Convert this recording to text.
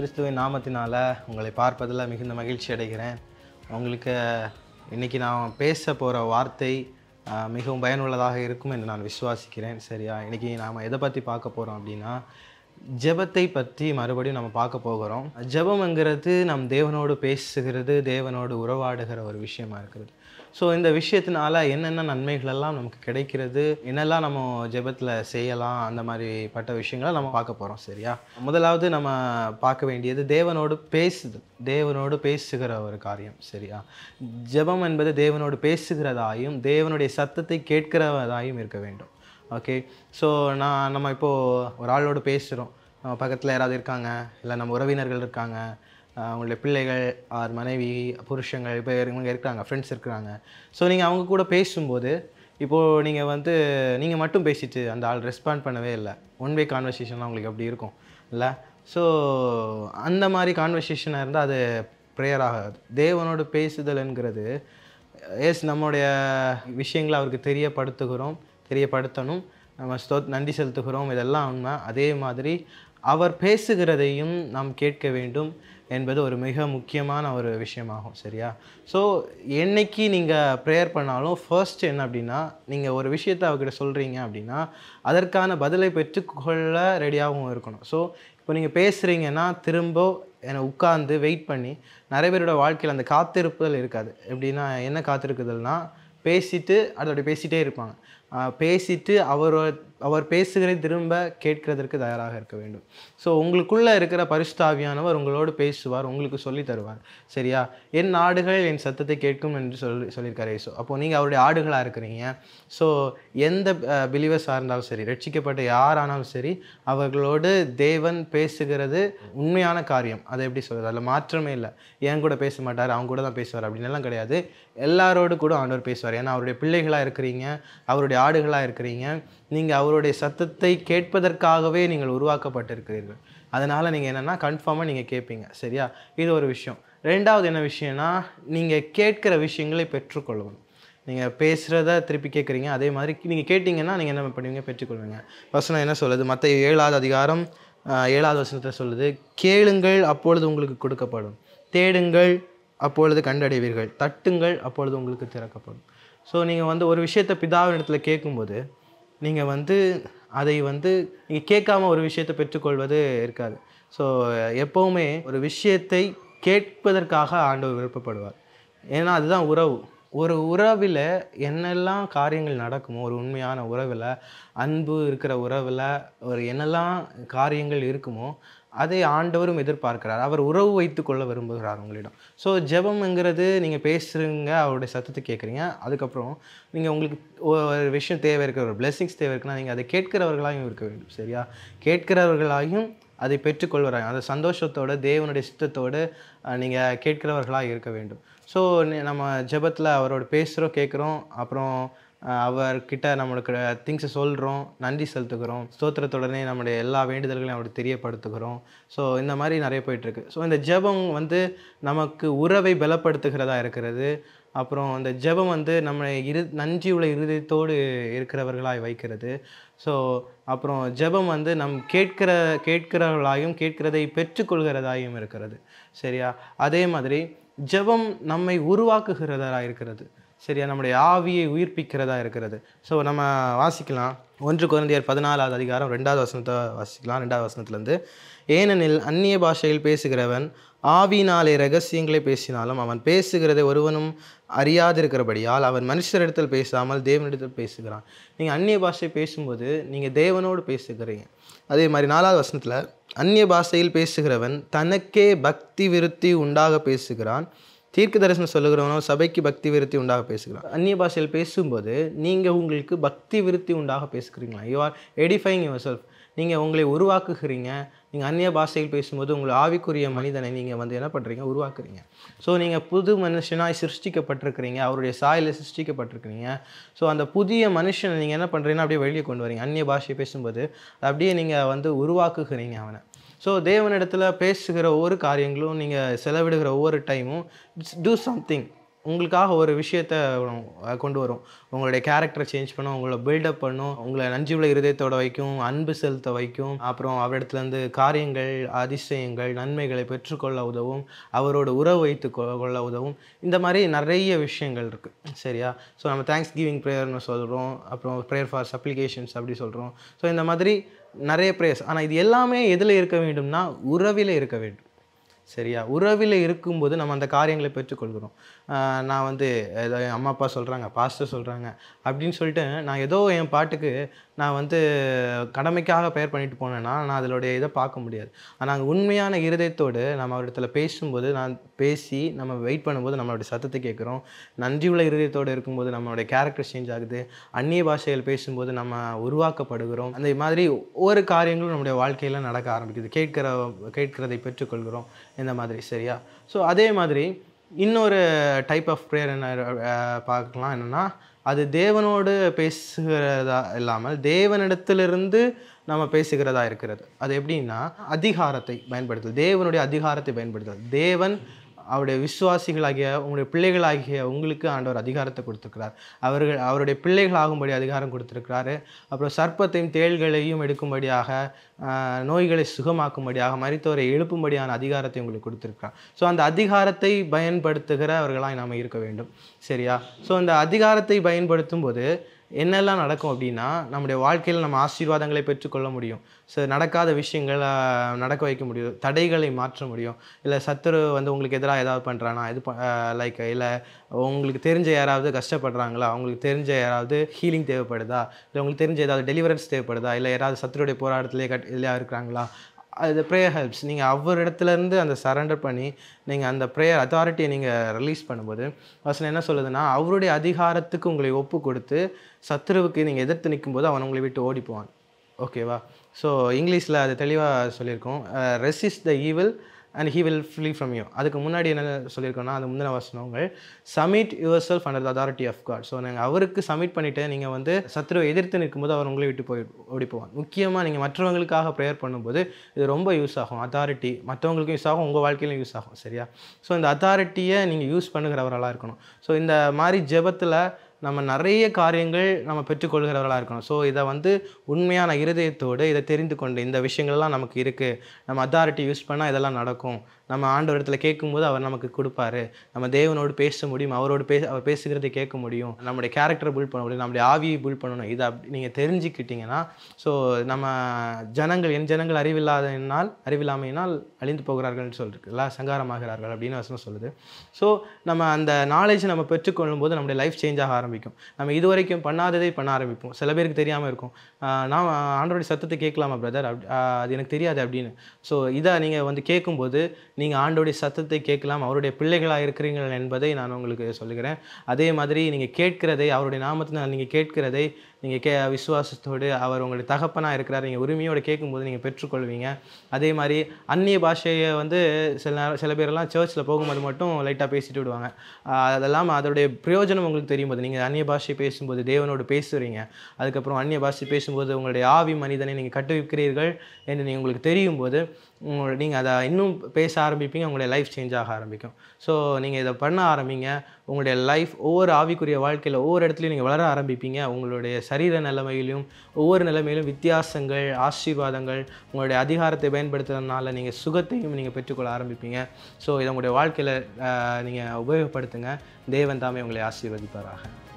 கிறிஸ்துவின் நாமத்தினால உங்களை பார்ப்பதில் மிகுந்த மகிழ்ச்சி அடைகிறேன் உங்களுக்கு இன்னைக்கு நான் பேச போகிற வார்த்தை ஆஹ், மிகவும் பயனுள்ளதாக இருக்கும் என்று நான் விசுவாசிக்கிறேன் சரியா இன்னைக்கு நாம் எதை பற்றி பார்க்க போகிறோம் அப்படின்னா ஜெபத்தை பற்றி மறுபடியும் நம்ம பார்க்க போகிறோம் ஜெபம்ங்கிறது நம் தேவனோடு பேசுகிறது தேவனோடு உறவாடுகிற ஒரு விஷயமா இருக்கிறது ஸோ இந்த விஷயத்தினால என்னென்ன நன்மைகள் எல்லாம் நமக்கு கிடைக்கிறது என்னெல்லாம் நம்ம ஜெபத்தில் செய்யலாம் அந்த மாதிரி பட்ட விஷயங்களை நம்ம பார்க்க போகிறோம் சரியா முதலாவது நம்ம பார்க்க வேண்டியது தேவனோடு பேசுது தேவனோடு பேசுகிற ஒரு காரியம் சரியா ஜெபம் என்பது தேவனோடு பேசுகிறதாயும் தேவனுடைய சத்தத்தை கேட்கிறதாயும் இருக்க வேண்டும் ஓகே ஸோ நான் நம்ம இப்போது ஒரு ஆளோடு பேசுகிறோம் நம்ம பக்கத்தில் யாராவது இருக்காங்க இல்லை நம்ம உறவினர்கள் இருக்காங்க ஆஹ் அவங்களுடைய பிள்ளைகள் ஆர் மனைவி புருஷங்கள் இப்போ இவங்க இருக்காங்க ஃப்ரெண்ட்ஸ் இருக்கிறாங்க ஸோ நீங்கள் அவங்க கூட பேசும்போது இப்போது நீங்கள் வந்து நீங்கள் மட்டும் பேசிட்டு அந்த ஆள் ரெஸ்பாண்ட் பண்ணவே இல்லை ஒன் வே கான்வர்சேஷன்லாம் உங்களுக்கு அப்படி இருக்கும் இல்லை ஸோ அந்த மாதிரி கான்வர்சேஷனாக இருந்தால் அது ப்ரேயர் ஆகாது தேவனோடு பேசுதல்ங்கிறது எஸ் நம்முடைய விஷயங்களை அவருக்கு தெரியப்படுத்துகிறோம் தெரியப்படுத்தணும் நம்ம ஸ்தோ நன்றி செலுத்துகிறோம் இதெல்லாம் உண்மை அதே மாதிரி அவர் பேசுகிறதையும் நாம் கேட்க வேண்டும் என்பது ஒரு மிக முக்கியமான ஒரு விஷயமாகும் சரியா ஸோ என்னைக்கு நீங்கள் ப்ரேயர் பண்ணாலும் ஃபர்ஸ்ட் என்ன அப்படின்னா நீங்கள் ஒரு விஷயத்தை அவர்கிட்ட சொல்கிறீங்க அப்படின்னா அதற்கான பதிலை பெற்றுக்கொள்ள ரெடியாகவும் இருக்கணும் ஸோ இப்போ நீங்கள் பேசுகிறீங்கன்னா திரும்ப என்னை உட்கார்ந்து வெயிட் பண்ணி நிறைய பேரோட வாழ்க்கையில் அந்த காத்திருப்புதல் இருக்காது எப்படின்னா என்ன காத்திருக்குதல்னா பேசிட்டு அதோட பேசிட்டே இருப்பாங்க ஆஹ் பேசிட்டு அவர் அவர் பேசுகிறதை திரும்ப கேட்கிறதற்கு தயாராக இருக்க வேண்டும் ஸோ உங்களுக்குள்ளே இருக்கிற பரிசுத்தாவியானவர் உங்களோடு பேசுவார் உங்களுக்கு சொல்லி தருவார் சரியா என் ஆடுகள் என் சத்தத்தை கேட்கும் என்று சொல்லி சொல்லியிருக்காரு ஸோ அப்போது நீங்கள் அவருடைய ஆடுகளாக இருக்கிறீங்க ஸோ எந்த பிலீவர்ஸாக இருந்தாலும் சரி ரட்சிக்கப்பட்ட யாரானாலும் சரி அவர்களோடு தேவன் பேசுகிறது உண்மையான காரியம் அதை எப்படி சொல்கிறது அதில் மாற்றமே இல்லை என் கூட பேச மாட்டார் அவங்க கூட தான் பேசுவார் அப்படின்னு எல்லாம் கிடையாது எல்லாரோடு கூட ஆண்டவர் பேசுவார் ஏன்னா அவருடைய பிள்ளைகளாக இருக்கிறீங்க அவருடைய ஆடுகளாக இருக்கிறீங்க நீங்கள் அவருடைய சத்தத்தை கேட்பதற்காகவே நீங்கள் உருவாக்கப்பட்டிருக்கிறீர்கள் அதனால் நீங்கள் என்னென்னா கன்ஃபார்மாக நீங்கள் கேட்பீங்க சரியா இது ஒரு விஷயம் ரெண்டாவது என்ன விஷயம்னா நீங்கள் கேட்குற விஷயங்களை பெற்றுக்கொள்ளணும் நீங்கள் பேசுகிறத திருப்பி கேட்குறீங்க அதே மாதிரி நீங்கள் கேட்டிங்கன்னா நீங்கள் என்ன பண்ணுவீங்க பெற்றுக்கொள்வீங்க வசனம் என்ன சொல்லுது மற்ற ஏழாவது அதிகாரம் ஆஹ், ஏழாவது வசனத்தை சொல்லுது கேளுங்கள் அப்பொழுது உங்களுக்கு கொடுக்கப்படும் தேடுங்கள் அப்பொழுது கண்டடைவீர்கள் தட்டுங்கள் அப்பொழுது உங்களுக்கு திறக்கப்படும் ஸோ நீங்கள் வந்து ஒரு விஷயத்தை பிதாவின் இடத்துல கேட்கும்போது நீங்கள் வந்து அதை வந்து நீங்கள் கேட்காம ஒரு விஷயத்தை பெற்றுக்கொள்வது இருக்காது ஸோ எப்போவுமே ஒரு விஷயத்தை கேட்பதற்காக ஆண்டவர் விருப்பப்படுவார் ஏன்னா அதுதான் உறவு ஒரு உறவில் என்னெல்லாம் காரியங்கள் நடக்குமோ ஒரு உண்மையான உறவில் அன்பு இருக்கிற உறவில் ஒரு என்னெல்லாம் காரியங்கள் இருக்குமோ அதை ஆண்டவரும் எதிர்பார்க்கிறார் அவர் உறவு வைத்து கொள்ள விரும்புகிறார் உங்களிடம் ஸோ ஜெபம்ங்கிறது நீங்கள் பேசுகிறீங்க அவருடைய சத்தத்தை கேட்குறீங்க அதுக்கப்புறம் நீங்கள் உங்களுக்கு ஒரு விஷயம் தேவை இருக்கிற ஒரு பிளெஸிங்ஸ் தேவை இருக்குன்னா நீங்கள் அதை கேட்கிறவர்களாகவும் இருக்க வேண்டும் சரியா கேட்கிறவர்களாயும் அதை பெற்றுக்கொள்வராங்க அந்த சந்தோஷத்தோட தேவனுடைய சித்தத்தோடு நீங்கள் கேட்கிறவர்களாக இருக்க வேண்டும் ஸோ நம்ம ஜெபத்தில் அவரோட பேசுகிறோம் கேட்குறோம் அப்புறம் அஹ், அவர்கிட்ட நம்மளுக்கு திங்ஸை சொல்கிறோம் நன்றி செலுத்துகிறோம் ஸ்தோத்திரத்துடனே நம்முடைய எல்லா வேண்டுதல்களையும் அவருக்கு தெரியப்படுத்துகிறோம் ஸோ இந்த மாதிரி நிறைய போயிட்டுருக்கு ஸோ இந்த ஜெபம் வந்து நமக்கு உறவை பலப்படுத்துகிறதா இருக்கிறது அப்புறம் அந்த ஜெபம் வந்து நம்மளை இரு நன்றியுள்ள இருதயத்தோடு இருக்கிறவர்களாய் வைக்கிறது ஸோ அப்புறம் ஜெபம் வந்து நம் கேட்கிற கேட்கிறவர்களாயும் கேட்கிறதை பெற்றுக்கொள்கிறதாயும் இருக்கிறது சரியா அதே மாதிரி ஜெபம் நம்மை உருவாக்குகிறதா இருக்கிறது சரியா நம்முடைய ஆவியை உயிர்ப்பிக்கிறதா இருக்கிறது ஸோ நம்ம வாசிக்கலாம் ஒன்று குழந்தையர் பதினாலாவது அதிகாரம் ரெண்டாவது வசனத்தை வாசிக்கலாம் ரெண்டாவது வசனத்துலேருந்து ஏனெனில் அந்நிய பாஷையில் பேசுகிறவன் ஆவியினாலே ரகசியங்களை பேசினாலும் அவன் பேசுகிறதை ஒருவனும் அறியாதிருக்கிறபடியால் அவன் மனுஷரிடத்தில் பேசாமல் தேவனிடத்தில் பேசுகிறான் நீங்கள் அந்நிய பாஷை பேசும்போது நீங்கள் தேவனோடு பேசுகிறீங்க அதே மாதிரி நாலாவது வசனத்தில் அந்நிய பாஷையில் பேசுகிறவன் தனக்கே பக்தி விருத்தி உண்டாக பேசுகிறான் தீர்க்க தரிசனம் சொல்லுகிறவனோ சபைக்கு பக்தி விருத்தி உண்டாக பேசுகிறான் அந்நிய பாஷையில் பேசும்போது நீங்கள் உங்களுக்கு பக்தி விருத்தி உண்டாக பேசுகிறீங்களா you are edifying yourself நீங்கள் உங்களை உருவாக்குகிறீங்க நீங்கள் அந்நிய பாஷையில் பேசும்போது உங்கள் ஆவிக்குரிய மனிதனை நீங்கள் வந்து என்ன பண்ணுறீங்க உருவாக்குறீங்க ஸோ நீங்கள் புது மனுஷனாய் சிருஷ்டிக்கப்பட்டிருக்கிறீங்க அவருடைய சாயலில் சிருஷ்டிக்கப்பட்டிருக்கிறீங்க ஸோ அந்த புதிய மனுஷனை நீங்கள் என்ன பண்ணுறீங்கன்னா அப்படியே வெளியே கொண்டு வரீங்க அந்நிய பாஷையை பேசும்போது அப்படியே நீங்கள் வந்து உருவாக்குகிறீங்க அவனை ஸோ தேவனிடத்தில் பேசுகிற ஒவ்வொரு காரியங்களும் நீங்கள் செலவிடுகிற ஒவ்வொரு டைமும் டூ சம்திங் உங்களுக்காக ஒரு விஷயத்த அஹ், கொண்டு வரும் உங்களுடைய கேரக்டரை சேஞ்ச் பண்ணும் உங்களை பில்டப் பண்ணும் உங்களை நஞ்சுள்ள இருதயத்தோட வைக்கும் அன்பு செலுத்த வைக்கும் அப்புறம் அவரிடத்துலேருந்து காரியங்கள் அதிசயங்கள் நன்மைகளை பெற்றுக்கொள்ள உதவும் அவரோட உறவு வைத்து கொ- கொள்ள உதவும் இந்த மாதிரி நிறைய விஷயங்கள் இருக்குது சரியா ஸோ நம்ம தேங்க்ஸ் கிவிங் ப்ரேயர்னு சொல்கிறோம் அப்புறம் ப்ரேயர் ஃபார் சப்ளிகேஷன்ஸ் அப்படி சொல்கிறோம் ஸோ இந்த மாதிரி நிறைய ப்ரேயர்ஸ் ஆனால் இது எல்லாமே எதில் இருக்க வேண்டும்னா உறவிலே இருக்க வேண்டும் சரியா உறவில் இருக்கும்போது நம்ம அந்த காரியங்களை பெற்றுக்கொள்கிறோம் ஆஹ் நான் வந்து ஏதோ என் அம்மா அப்பா சொல்கிறாங்க பாஸ்டர் சொல்கிறாங்க அப்படின்னு சொல்லிட்டு நான் ஏதோ என் பாட்டுக்கு நான் வந்து கடமைக்காக பெயர் பண்ணிட்டு போனேன்னா நான் அதனுடைய இதை பார்க்க முடியாது ஆனால் உண்மையான இருதயத்தோடு நம்ம அவரிடத்துல பேசும்போது நான் பேசி நம்ம வெயிட் பண்ணும்போது நம்மளுடைய சத்தத்தை கேட்குறோம் நன்றியுள்ள இருதயத்தோடு இருக்கும்போது நம்மளுடைய கேரக்டர் சேஞ்ச் ஆகுது அந்நிய பாஷைகள் பேசும்போது நம்ம உருவாக்கப்படுகிறோம் அந்த மாதிரி ஒவ்வொரு காரியங்களும் நம்முடைய வாழ்க்கையில் நடக்க ஆரம்பிக்குது கேட்கிற கேட்கிறதை பெற்றுக்கொள்கிறோம் இந்த மாதிரி சரியா ஸோ அதே மாதிரி இன்னொரு டைப் ஆஃப் ப்ரேயர் என்ன அஹ், பார்க்கலாம் என்னென்னா அது தேவனோடு பேசுகிறதா இல்லாமல் தேவனிடத்திலிருந்து நம்ம பேசுகிறதா இருக்கிறது அது எப்படின்னா அதிகாரத்தை பயன்படுத்துதல் தேவனுடைய அதிகாரத்தை பயன்படுத்துதல் தேவன் அவருடைய விசுவாசிகளாகிய உங்களுடைய பிள்ளைகளாகிய உங்களுக்கு ஆண்டவர் அதிகாரத்தை கொடுத்துருக்கிறார் அவர்கள் அவருடைய பிள்ளைகளாகும்படி அதிகாரம் கொடுத்துருக்கிறாரு அப்புறம் சர்ப்பத்தையும் தேள்களையும் எடுக்கும்படியாக ஆஹ், நோய்களை சுகமாக்கும்படியாக மரித்தவரை எழுப்பும்படியான அதிகாரத்தை உங்களுக்கு கொடுத்துருக்கிறார் ஸோ அந்த அதிகாரத்தை பயன்படுத்துகிறவர்களாய் நாம் இருக்க வேண்டும் சரியா ஸோ அந்த அதிகாரத்தை பயன்படுத்தும் போது என்னெல்லாம் நடக்கும் அப்படின்னா நம்முடைய வாழ்க்கையில் நம்ம ஆசீர்வாதங்களை பெற்றுக்கொள்ள முடியும் ஸோ நடக்காத விஷயங்களை நடக்க வைக்க முடியும் தடைகளை மாற்ற முடியும் இல்லை சத்துரு வந்து உங்களுக்கு எதிராக ஏதாவது பண்ணுறானா இது லைக் இல்லை உங்களுக்கு தெரிஞ்ச யாராவது கஷ்டப்படுறாங்களா அவங்களுக்கு தெரிஞ்ச யாராவது ஹீலிங் தேவைப்படுதா இல்லை உங்களுக்கு தெரிஞ்ச ஏதாவது டெலிவரன்ஸ் தேவைப்படுதா இல்லை யாராவது சத்துருடைய போராட்டத்திலே கட் இல்லையா இருக்கிறாங்களா அது ப்ரேயர் ஹெல்ப்ஸ் நீங்கள் அவரிடத்துலேருந்து அந்த சரண்டர் பண்ணி நீங்கள் அந்த ப்ரேயர் அத்தாரிட்டியை நீங்கள் ரிலீஸ் பண்ணும்போது வசனம் என்ன சொல்லுதுன்னா அவருடைய அதிகாரத்துக்கு உங்களை ஒப்பு கொடுத்து சத்துருவுக்கு நீங்கள் எதிர்த்து நிற்கும்போது அவன் உங்களை விட்டு ஓடி போவான் ஓகேவா ஸோ இங்கிலீஷில் அது தெளிவாக சொல்லியிருக்கோம் resist the evil and he will flee from you அதுக்கு முன்னாடி என்ன சொல்லியிருக்கோன்னா அது முந்தின வசனங்கள் submit yourself under the authority of God so நீங்கள் அவருக்கு சமிட் பண்ணிவிட்டு நீங்கள் வந்து சத்ருவை எதிர்த்து நிற்கும்போது அவர் உங்களை விட்டு போய் ஓடி போவான் முக்கியமாக நீங்கள் மற்றவங்களுக்காக ப்ரேயர் பண்ணும்போது இது ரொம்ப யூஸ் ஆகும் அத்தாரிட்டி மற்றவங்களுக்கும் யூஸ் ஆகும் உங்கள் வாழ்க்கையிலும் யூஸ் ஆகும் சரியா ஸோ இந்த அத்தாரிட்டியை நீங்கள் யூஸ் பண்ணுகிறவர்களாக இருக்கணும் ஸோ இந்த மாதிரி ஜெபத்தில் நம்ம நிறைய காரியங்கள் நம்ம பெற்றுக்கொள்கிறவர்களாக இருக்கணும் ஸோ இதை வந்து உண்மையான இருதயத்தோடு இதை தெரிந்து கொண்டு இந்த விஷயங்கள்லாம் நமக்கு இருக்குது நம்ம அத்தாரிட்டி யூஸ் பண்ணால் இதெல்லாம் நடக்கும் நம்ம ஆண்டவரிடத்துல கேட்கும்போது அவர் நமக்கு கொடுப்பாரு நம்ம தேவனோடு பேச முடியும் அவரோடு பேச அவர் பேசுகிறதை கேட்க முடியும் நம்முடைய கேரக்டரை பில்ட் பண்ண முடியும் நம்முடைய ஆவியை பில்ட் பண்ணணும் இதை அப்படி நீங்கள் தெரிஞ்சுக்கிட்டீங்கன்னா ஸோ நம்ம ஜனங்கள் என் ஜனங்கள் அறிவில்லாதனால் அறிவில்லாமையினால் அழிந்து போகிறார்கள்னு சொல்லிருக்குல்ல சங்காரமாகிறார்கள் அப்படின்னு வசனம் சொல்லுது ஸோ நம்ம அந்த நாலேஜ் நம்ம பெற்றுக்கொள்ளும் போது நம்முடைய லைஃப் சேஞ்ச் ஆக ஆரம்பிக்கும் நம்ம இதுவரைக்கும் பண்ணாததை பண்ண ஆரம்பிப்போம் சில பேருக்கு தெரியாமல் இருக்கும் ஆஹ் நான் ஆண்டோடைய சத்தத்தை கேட்கலாமா பிரதர் அப் ஆஹ் அது எனக்கு தெரியாது அப்படின்னு ஸோ இதை நீங்கள் வந்து கேட்கும்போது நீங்கள் ஆண்டோடைய சத்தத்தை கேட்கலாம் அவருடைய பிள்ளைகளாக இருக்கிறீர்கள் என்பதை நான் உங்களுக்கு சொல்லுகிறேன் அதே மாதிரி நீங்கள் கேட்கிறதை அவருடைய நாமத்தில் நீங்கள் கேட்கிறதை நீங்கள் கே விசுவாசத்தோடு அவர் உங்களுடைய தகப்பனாக இருக்கிறார் நீங்கள் உரிமையோடு கேட்கும்போது நீங்கள் பெற்றுக்கொள்வீங்க அதே மாதிரி அந்நிய பாஷையை வந்து சில நேரம் சில பேரெல்லாம் சர்ச்சில் போகும்போது மட்டும் லைட்டாக பேசிட்டு விடுவாங்க ஆஹ் அதெல்லாம் அதோடைய பிரயோஜனம் உங்களுக்கு தெரியும் போது நீங்கள் அந்நிய பாஷை பேசும்போது தேவனோடு பேசுகிறீங்க அதுக்கப்புறம் அந்நிய பாஷை பேசும்போது உங்களுடைய ஆவி மனிதனை நீங்கள் கட்டுவிக்கிறீர்கள் என்று நீங்கள் உங்களுக்கு தெரியும் போது உங்களோட நீங்கள் அதை இன்னும் பேச ஆரம்பிப்பீங்க உங்களுடைய லைஃப் சேஞ்ச் ஆக ஆரம்பிக்கும் ஸோ நீங்கள் இதை பண்ண ஆரம்பிங்க உங்களுடைய லைஃப் ஒவ்வொரு ஆவிக்குரிய வாழ்க்கையில் ஒவ்வொரு இடத்துலையும் நீங்கள் வளர ஆரம்பிப்பீங்க உங்களுடைய சரீர நிலைமையிலும் ஒவ்வொரு நிலைமையிலும் வித்தியாசங்கள் ஆசீர்வாதங்கள் உங்களுடைய அதிகாரத்தை பயன்படுத்துறதுனால நீங்கள் சுகத்தையும் நீங்கள் பெற்றுக்கொள்ள ஆரம்பிப்பீங்க ஸோ இதை உங்களுடைய வாழ்க்கையில் நீங்கள் உபயோகப்படுத்துங்க தேவன் தாமே உங்களை ஆசீர்வதிப்பாராக